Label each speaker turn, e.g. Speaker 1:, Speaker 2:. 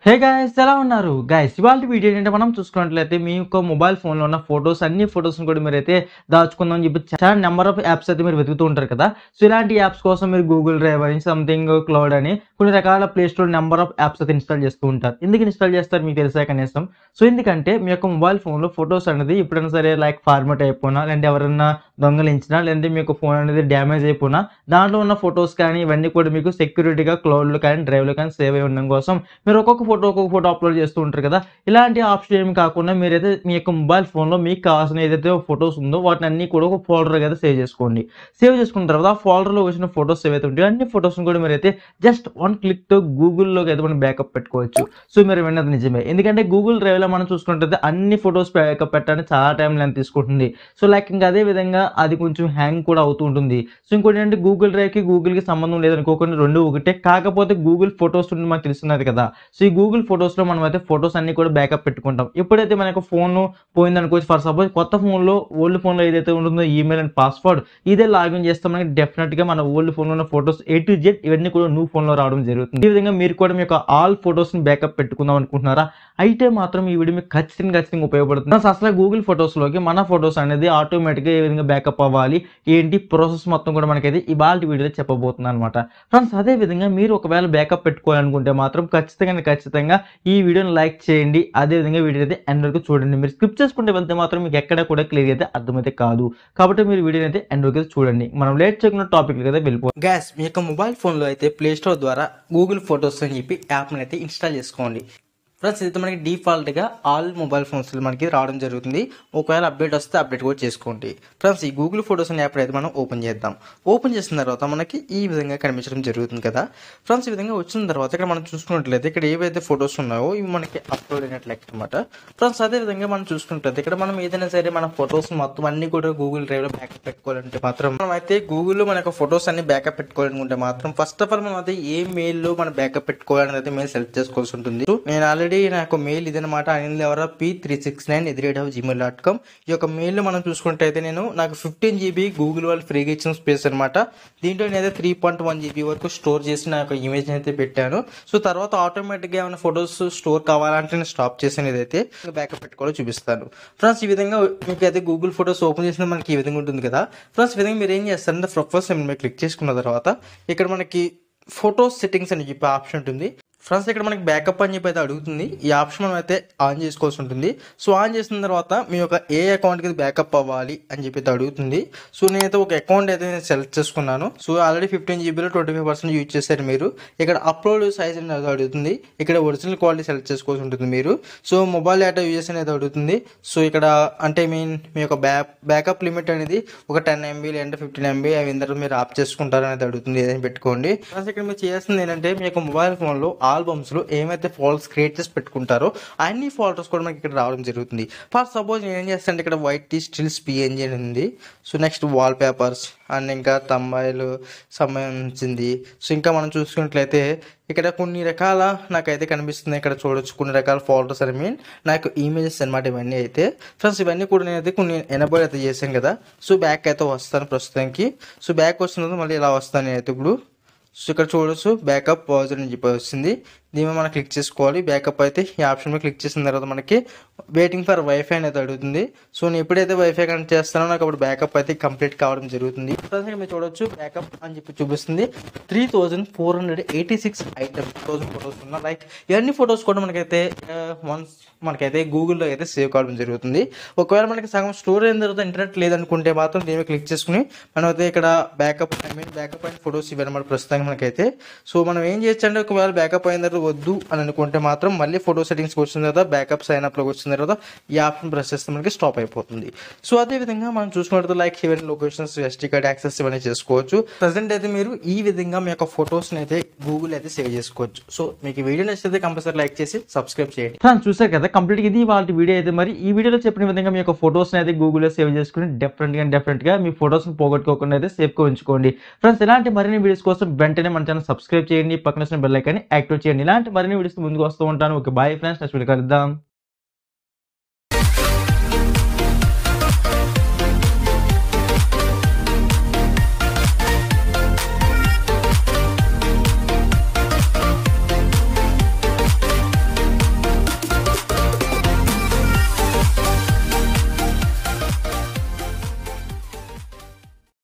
Speaker 1: hey guys ఎలా ఉన్నారు guys ఇవాళ వీడియో ఏంటంటే మనం చూసుకున్నట్లయితే మీ యొక్క మొబైల్ ఫోన్లో ఉన్న ఫొటోస్ అన్ని ఫొటోస్ని కూడా మీరు అయితే దాచుకుందాం అని చెప్పి చాలా నెంబర్ ఆఫ్ యాప్స్ అయితే మీరు వెతుకుతూ ఉంటారు కదా సో ఇలాంటి యాప్స్ కోసం మీరు గూగుల్ డ్రైవ్ అని సంథింగ్ క్లౌడ్ అని కొన్ని రకాల Play Store number of apps అయితే ఇన్స్టాల్ చేస్తూ ఉంటారు ఎందుకు ఇన్స్టాల్ చేస్తారు మీకు తెలుసా కనీసం సో ఎందుకంటే మీ యొక్క మొబైల్ ఫోన్లో ఫొటోస్ అనేది ఎప్పుడైనా సరే లైక్ ఫార్మేట్ అయిపోయినా లేదంటే ఎవరైనా దొంగలించినా లేదంటే మీ యొక్క ఫోన్ అనేది డ్యామేజ్ అయిపోయినా దాంట్లో ఉన్న ఫొటోస్ కానీ ఇవన్నీ కూడా మీకు సెక్యూరిటీగా క్లౌడ్లో కానీ డ్రైవ్లో కానీ సేవ్ అయి ఉండడం కోసం మీరు ఒక్కొక్క ఫోటో ఒక్కొక్క ఫోటో అప్లోడ్ చేస్తూ ఉంటారు కదా ఇలాంటి ఆప్షన్ ఏమి కాకుండా మీరైతే మీ యొక్క మొబైల్ ఫోన్లో మీకు కావాల్సిన ఏదైతే ఫొటోస్ ఉందో వాటిని అన్ని కూడా ఒక ఫోల్డర్ అయితే సేవ్ చేసుకోండి సేవ్ చేసుకున్న తర్వాత ఆ ఫోల్డర్లో వచ్చిన ఫొటోస్ ఏవైతే ఉంటాయో అన్ని ఫొటోస్ని కూడా మీరైతే జస్ట్ వన్ క్లిక్తో గూగుల్లోకి అయితే మనం బ్యాకప్ పెట్టుకోవచ్చు సో మీరు విన్నది నిజమే ఎందుకంటే గూగుల్ డ్రైవ్లో మనం చూసుకుంటే అన్ని ఫొటోస్ బ్యాకప్ పెట్టడానికి చాలా టైం లెంత్ తీసుకుంటుంది సో లైక్ ఇంకా అదే విధంగా అది కొంచెం హ్యాంగ్ కూడా అవుతూ ఉంటుంది సో ఇంకోటి ఏంటంటే గూగుల్ డ్రైవ్కి గూగుల్కి సంబంధం లేదనుకోకుండా రెండు ఒకటే కాకపోతే గూగుల్ ఫొటోస్ నుండి మనకు తెలుస్తున్నది కదా సో ఈ గూగుల్ ఫొటోస్లో మనం అయితే ఫొటోస్ అన్ని కూడా బ్యాకప్ పెట్టుకుంటాం ఎప్పుడైతే మన యొక్క ఫోన్ పోయింది అనుకోవచ్చు ఫర్ సపోజ్ కొత్త ఫోన్లో ఓల్డ్ ఫోన్లో ఏదైతే ఉంటుందో ఈమెయిల్ అండ్ పాస్వర్డ్ ఇదే లాగిన్ చేస్తే మనకి డెఫినెట్గా మన ఓల్డ్ ఫోన్లో ఉన్న ఫొటోస్ ఏ టు జెడ్ ఇవన్నీ కూడా న్యూ ఫోన్లో రావడం జరుగుతుంది ఈ విధంగా మీరు కూడా మీ యొక్క ఆల్ ఫొటోస్ని బ్యాకప్ పెట్టుకుందాం అనుకుంటున్నారా అయితే మాత్రం ఈ వీడియో మీకు ఖచ్చితంగా ఖచ్చితంగా ఉపయోగపడుతుంది Plus అసలు గూగుల్ ఫొటోస్లోకి మన ఫొటోస్ అనేది ఆటోమేటిక్గా ఏ విధంగా బ్యాకప్ అవ్వాలి ఏంటి ప్రాసెస్ మొత్తం కూడా మనకైతే ఇవాళ వీడియోలో చెప్పబోతుంది అనమాట ఫ్రెండ్స్ అదే విధంగా మీరు ఒకవేళ బ్యాకప్ పెట్టుకోవాలనుకుంటే మాత్రం ఖచ్చితంగా ఖచ్చితంగా ఈ వీడియోని లైక్ చేయండి అదే విధంగా వీడియో అయితే ఎండ్ వరకు చూడండి మీరు స్కిప్ చేసుకుంటే వెళ్తే మాత్రం మీకు ఎక్కడ కూడా క్లియర్ అయితే అర్థమైతే కాదు కాబట్టి మీరు వీడియోని అయితే ఎండ్ వరకు అయితే చూడండి మనం లేట్ చేయకుండా టాపిక్ అయితే వెళ్ళిపో
Speaker 2: గ్యాస్ మీ యొక్క మొబైల్ ఫోన్లో అయితే ప్లే స్టోర్ ద్వారా గూగుల్ ఫొటోస్ అని చెప్పి యాప్ని అయితే ఇన్స్టాల్ చేసుకోండి ఫ్రెండ్స్ ఇది మనకి డిఫాల్ట్గా ఆల్ మొబైల్ ఫోన్స్లో మనకి రావడం జరుగుతుంది ఒకవేళ అప్డేట్ వస్తే అప్డేట్ కూడా చేసుకోండి ఫ్రెండ్స్ ఈ గూగుల్ ఫొటోస్ అనే యాప్ అయితే మనం ఓపెన్ చేద్దాం ఓపెన్ చేసిన తర్వాత మనకి ఈ విధంగా కనిపించడం జరుగుతుంది కదా ఫ్రెండ్స్ ఈ విధంగా వచ్చిన తర్వాత ఇక్కడ మనం చూసుకున్నట్లయితే ఇక్కడ ఏవైతే ఫొటోస్ ఉన్నాయో ఇవి మనకి అప్లోడ్ అయినట్లు అనమాట ఫ్రెండ్స్ అదే విధంగా మనం చూసుకున్నట్లయితే ఇక్కడ మనం ఏదైనా సరే మన ఫొటోస్ మొత్తం అన్ని కూడా గూగుల్ డ్రైవ్లో బ్యాకప్ పెట్టుకోవాలంటే మాత్రం మనం అయితే గూగుల్లో మన యొక్క ఫొటోస్ అన్ని బ్యాకప్ పెట్టుకోవాలనుకుంటే మాత్రం ఫస్ట్ ఆఫ్ ఆల్ మనం అయితే ఏ మెయిల్లో మనం బ్యాకప్ పెట్టుకోవాలని అయితే మేము సెలెక్ట్ చేసుకోవాల్సి ఉంటుంది So, నేను ఆల్రెడీ నా యొక్క మెయిల్ ఇదనమాట అనిల్ ఎవరా P three six nine at rate of Gmail dot com ఈ యొక్క మెయిల్ మనం చూసుకుంటే అయితే నేను నాకు ఫిఫ్టీన్ జీబీ గూగుల్ వాళ్ళు ఫ్రీగా ఇచ్చిన స్పేస్ అనమాట దీంట్లో నేనైతే త్రీ పాయింట్ వన్ జీబీ వరకు స్టోర్ చేసి నా యొక్క ఇమేజ్ అయితే పెట్టాను సో తర్వాత ఆటోమేటిక్గా ఏమైనా ఫొటోస్ స్టోర్ కావాలంటే నేను స్టాప్ చేసిన ఇదైతే బ్యాకప్ పెట్టుకోవాలో చూపిస్తాను ఫ్రెండ్స్ ఈ విధంగా మీకు అయితే గూగుల్ ఫొటోస్ ఓపెన్ చేసిన మనకి ఈ విధంగా ఉంటుంది కదా ఫ్రెండ్స్ ఈ విధంగా మీరు ఏం చేస్తారంటే ప్రొఫైల్స్ మీరు క్లిక్ చేసుకున్న తర్వాత ఇక్కడ మనకి ఫోటో సెట్టింగ్స్ అని చెప్పి ఆప్షన్ ఉంటుంది ఫ్రెండ్స్ ఇక్కడ మనకి బ్యాకప్ అని చెప్పి అయితే అడుగుతుంది ఈ ఆప్షన్ మనం అయితే ఆన్ చేసుకోవాల్సి ఉంటుంది సో ఆన్ చేసిన తర్వాత మీ యొక్క ఏ అకౌంట్కి బ్యాకప్ అవ్వాలి అని చెప్పి అయితే అడుగుతుంది సో నేనైతే ఒక అకౌంట్ అయితే నేను సెలెక్ట్ చేసుకున్నాను సో ఆల్రెడీ ఫిఫ్టీన్ జీబీలో ట్వంటీ ఫైవ్ పర్సెంట్ యూజ్ చేశారు మీరు ఇక్కడ అప్లోడ్ సైజ్ అనేది అడుగుతుంది ఇక్కడ ఒరిజినల్ క్వాలిటీ సెలెక్ట్ చేసుకోవాల్సి ఉంటుంది మీరు సో మొబైల్ డేటా యూజెస్ అనేది అడుగుతుంది సో ఇక్కడ అంటే మీన్ మీ యొక్క బ్యాక్ బ్యాకప్ లిమిట్ అనేది ఒక టెన్ ఎంబీ లేదంటే ఫిఫ్టీన్ ఎంబీ అవి ఇందరూ మీరు ఆప్ చేసుకుంటారు అనేది అడుగుతుంది ఏదైనా పెట్టుకోండి ఫ్రెండ్స్ ఇక్కడ మీరు చేయాల్సింది ఏంటంటే మీ యొక్క మొబైల్ ఫోన్లో ఆల్బమ్స్ లో ఏమైతే ఫోల్డర్స్ క్రియేట్ చేసి పెట్టుకుంటారో అన్ని ఫోల్డర్స్ కూడా మనకి ఇక్కడ రావడం జరుగుతుంది ఫర్ సపోజ్ నేను ఏం చేస్తాను ఇక్కడ వైట్ టీ స్టిల్స్ పిఎన్జీ అని ఉంది so next wallpapers and ఇంకా తమ్మాయిలు సంబంధించింది సో ఇంకా మనం చూసుకున్నట్లయితే ఇక్కడ కొన్ని రకాల నాకైతే కనిపిస్తుంది ఇక్కడ చూడొచ్చు కొన్ని రకాల ఫోల్డర్స్ అని మీన్ నాకు ఇమేజెస్ అనమాట ఇవన్నీ అయితే ఫ్రెండ్స్ ఇవన్నీ కూడా నేనైతే కొన్ని ఎనబోల్ అయితే చేశాను కదా సో బ్యాక్ అయితే వస్తాను ప్రస్తుతానికి సో బ్యాక్ వచ్చిన తర్వాత మళ్ళీ ఇలా వస్తాను నేనైతే ఇప్పుడు సో ఇక్కడ చూడొచ్చు బ్యాకప్ పాజిటివ్ అని చెప్పి వస్తుంది దీని మీద మనం క్లిక్ చేసుకోవాలి బ్యాకప్ అయితే ఈ ఆప్షన్ మీద క్లిక్ చేసిన తర్వాత మనకి వెయిటింగ్ ఫర్ వైఫై అనేది అడుగుతుంది సో నేను ఎప్పుడైతే వైఫై కనెక్ట్ చేస్తానో నాకు అప్పుడు బ్యాకప్ అయితే కంప్లీట్ కావడం జరుగుతుంది ప్రస్తుతం మీరు చూడొచ్చు బ్యాకప్ అని చెప్పి చూపిస్తుంది three thousand four hundred eighty six item thousand photos ఉన్న లైక్ ఇవన్నీ ఫొటోస్ కూడా మనకైతే వన్స్ మనకైతే గూగుల్లో అయితే సేవ్ కావడం జరుగుతుంది ఒకవేళ మనకి సగం స్టోర్ అయిన తర్వాత ఇంటర్నెట్ లేదనుకుంటే మాత్రం దీని మీద క్లిక్ చేసుకుని మనం అయితే ఇక్కడ బ్యాకప్ ఐ మీన్ బ్యాకప్ అయిన ఫొటోస్ ఇవ్వనమాట ప్రస్తుతానికి మనకైతే సో మనం ఏం చేయొచ్చు అంటే ఒకవేళ బ్యాకప్ అయిన తర్వాత వద్దు అని అనుకుంటే మాత్రం మళ్ళీ ఫోటో సెట్టింగ్స్కి వచ్చిన తర్వాత బ్యాకప్ సైన్ అప్లోకి వచ్చిన తర్వాత ఈ ఆప్షన్ ప్రెస్ చేస్తే మనకి స్టాప్ అయిపోతుంది సో అదే విధంగా మనం చూసుకున్నట్టు like event locations SD card access ఇవన్నీ చేసుకోవచ్చు ప్రజెంట్ అయితే మీరు ఈ విధంగా మీ యొక్క ఫొటోస్ని అయితే గూగుల్ అయితే సేవ్ చేసుకోవచ్చు సో మీకు ఈ వీడియో నచ్చితే కంపల్సరీ లైక్ చేసి సబ్స్క్రైబ్ చేయండి
Speaker 1: ఫ్రెండ్స్ చూసారు కదా కంప్లీట్ ఇది వాళ్ళ వీడియో అయితే మరి ఈ వీడియోలో చెప్పిన విధంగా మీ యొక్క ఫొటోస్ని అయితే గూగుల్లో సేవ్ చేసుకుని డెఫినెట్గా డెఫినెట్గా మీ ఫొటోస్ని పోగొట్టుకోకుండా అయితే సేఫ్గా ఉంచుకోండి ఫ్రెండ్స్ ఇలాంటి మరిన్ని వీడియోస్ కోసం వెంటనే మన ఛానల్ సబ్స్క్రైబ్ చేయండి పక్కన వచ్చిన బెల్ ఐకాన్ని యాక్టివేట్ చేయండి ఇలాంటి మరిన్ని వీడియోస్ ముందుకు వస్తూ ఉంటాను okay bye friends next video కలుద్దాం